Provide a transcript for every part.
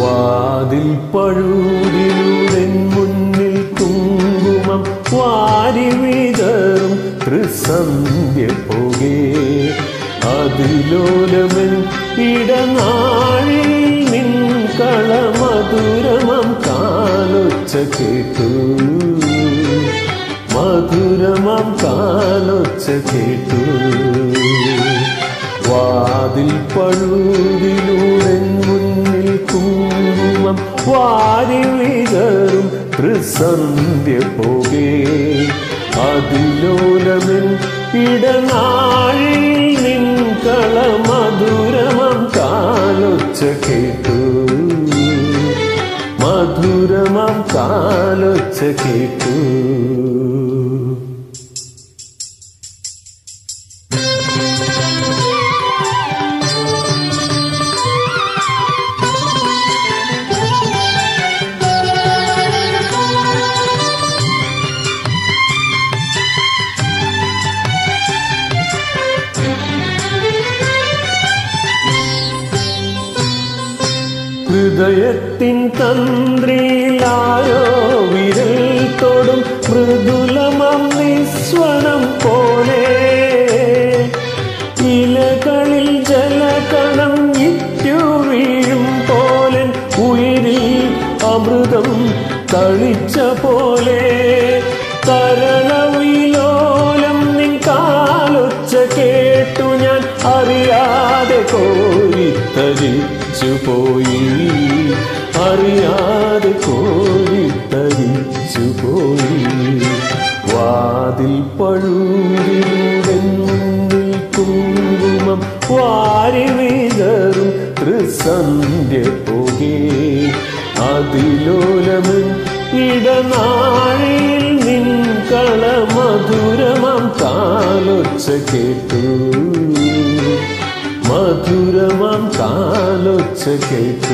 വാതിൽ പഴുതിലൂടെ മുന്നിൽ കുങ്കുമം വാരി വിതറും ത്രിസന്ധ്യ പോകേ അതിലോലമൻ ഇടനാഴിൽ നിൻ കളമധുരമം കാലൊച്ച കേട്ടു മധുരമം കാലൊച്ച കേട്ടു വാതിൽ പഴുതിലൂടെ മുന്നിൽ കുങ്കുമം വാരി വിതറും ത്രിസന്ധ്യ പോകേ അതിലോലമിൻ ഇടനാഴിൽ നിൻ കളമധുരമം കാലൊച്ച കേട്ടു മധുരമം കാലൊച്ച കേട്ടു ഹൃദയത്തിൻ തന്ത്രിയിലായോ വിരൽ തൊടും മൃദുലമം നിസ്വനം പോലെ ഇലകളിൽ ജലകണം ഇറ്റു വീഴും പോലെ ഉയിരിൽ അമൃതം തളിച്ച പോലെ കരളവിലോലം നിൻ കാലൊച്ച കേട്ടു ഞാൻ അറിയാതെ കോരിത്തരിച്ചു പോയി അറിയാതെ കോരിത്തരിച്ചു പോയി വാതിൽ പഴുതിലൂടെ മുന്നിൽ കുങ്കുമം വാരി വിതറും ത്രിസന്ധ്യ പോകേ അതിലോലമൻ ഇടനാഴിൽ നിൻ കളമധുരമം കാലൊച്ച കേട്ടു മധുരമം കാലൊച്ച കേട്ടു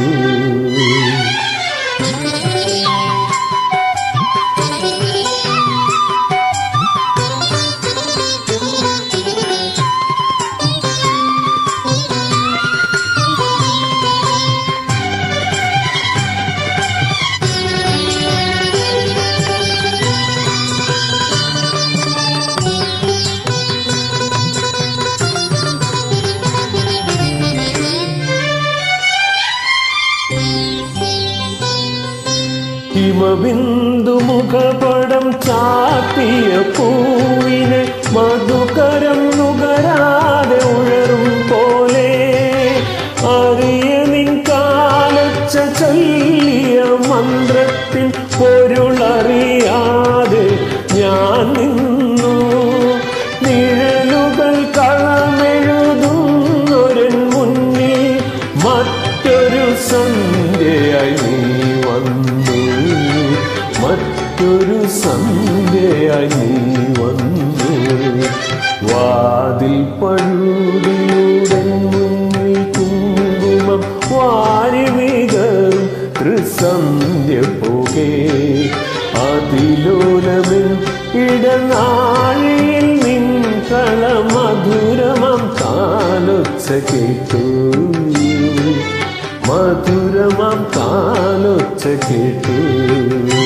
ഹിമബിന്ദു മുഖപടം ചാത്തിയ പൂവിനെ മധുകരം നുകരാതെ ഉഴറും പോലെ അറിയ നിൻ കാലച്ച ചൊല്ലിയ മന്ത്രത്തിൻ പൊരുളറിയാതെ ഞാൻ നിന്നു നിഴലുകൾ കളമെഴുതുന്നൊരൻ മുന്നിൽ മറ്റൊരു സന്ധ്യയായി നീ വന്നു മറ്റൊരു സന്ധ്യയായി നീ വന്നു വാതിൽ പഴുതിയുടെ മുന്നിൽ കുങ്കുമം വാരി വിതറും ത്രിസന്ധ്യ പോകേ അതിലോലമിൻ ഇടനാഴിയിൽ നിൻ കളമധുരമം കാലൊച്ച കേട്ടു മധുരമം കാലൊച്ച കേട്ടു